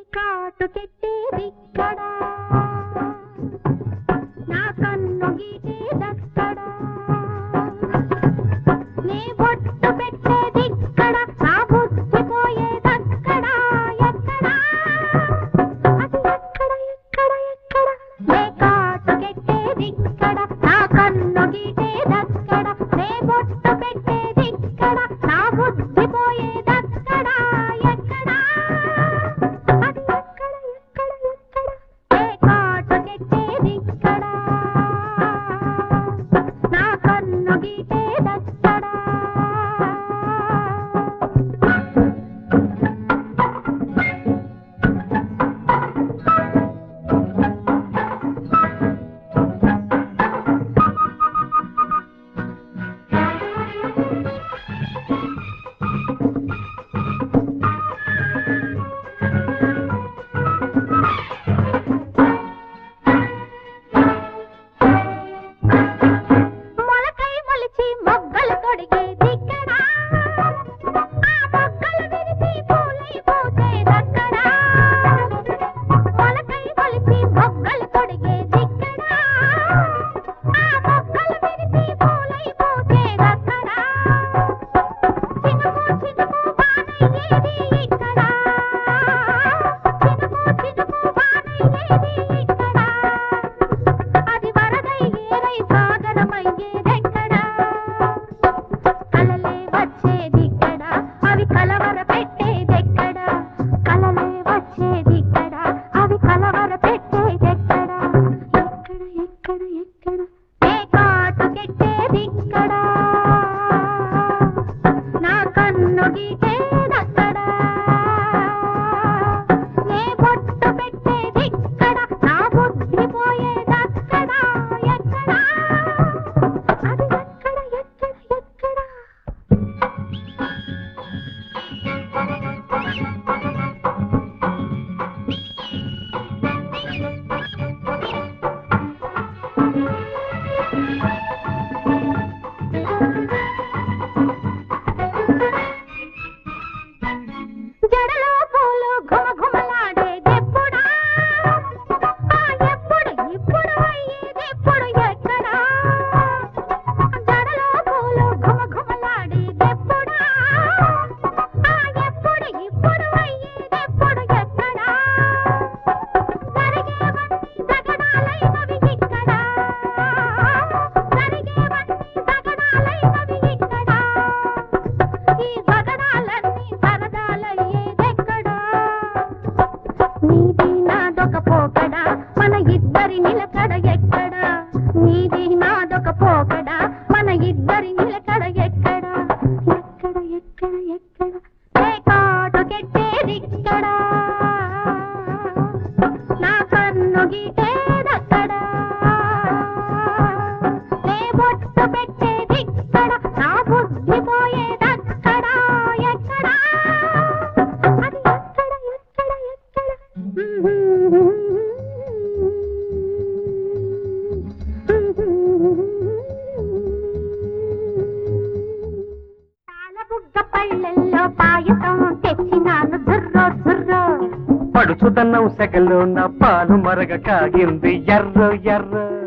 కాటుకెట్టేదిక్కడ నా కన్ను గీటేదక్కడ నీ బొట్టు పెట్టేదిక్కడ నా బుద్ధి పోయేదక్కడ ఎక్కడ అది ఎక్కడ ఎక్కడ ఎక్కడ నే కాటుకెట్టేదిక్కడ నా కన్ను గీటేదక్కడ నే బొట్టు పెట్టేదిక్కడ నా బుద్ధి పోయేదక్కడ ఎక్కడ అది ఎక్కడ ఎక్కడ ఎక్కడ నే కాటుకెట్టేదిక్కడ నా కన్ను గీటేదక్కడ మొలకై మొలిచి మొగ్గలు తొడిగేదిక్కడా ఆ మొగ్గలు విరిసి పూలై పూసేదక్కడా మొలకై మొలిచి మొగ్గలు తొడిగేదిక్కడా ఆ మొగ్గలు విరిసి పూలై పూసేదక్కడా చినుకు చినుకు వానయ్యేది ఇక్కడ చినుకు చినుకు వానయ్యేది ఇక్కడ అది వరదై ఏరై సాగరమయ్యేదెక్కడా కలలే వచ్చేదిక్కడా అవి కలవర పెట్టేదెక్కడా కలలే వచ్చేదిక్కడా అవి కలవర పెట్టేదెక్కడా ఎక్కడ ఎక్కడ ఎక్కడ ఏ కాటు కెట్టేదిక్కడా నా కన్ను గీటేదక్కడా నే బొట్టు పెట్టేదిక్కడ నా బుద్ధి పోయేదక్కడా ఎక్కడా అది ఎక్కడ ఎక్కడ ఎక్కడ జడలో పూలు ఘుమఘుమలాడేదెప్పుడా ఆ ఎప్పుడు ఇప్పుడు అయ్యేదెప్పుడు ఎక్కడా జడలో పూలు ఘుమఘుమలాడేదెప్పుడా ఆ ఎప్పుడు ఇప్పుడు అయ్యేదెప్పుడు ఎక్కడా జరిగేవన్నీ జగడాలైనవి ఇక్కడ జరిగేవన్నీ జగడాలైనవి ఇక్కడ ఈ జగడాలన్నీ సరదాలయ్యేదెక్కడా నీది నాదొక పోకడా మన ఇద్దరి నిలకడ ఎక్కడా నీది నాదొక పోకడా మన ఇద్దరి నిలకడ ఎక్కడా ఎక్కడ ఎక్కడ ఎక్కడ ఏ కాటు కెట్టేదిక్కడా నా కన్ను గీటేదక్కడా నే బొట్టు పెట్టేదిక్కడ నా బుద్ధి పోయేదక్కడా ఎక్కడా అది ఎక్కడ ఎక్కడ ఎక్కడ పాలబుగ్గ పళ్ళెల్లో పాయసం తెచ్చినాను జుర్రో జుర్రో పడుచుదన్నం సెగలో నా పాలు మరగ కాగింది ఎర్ర ఎర్ర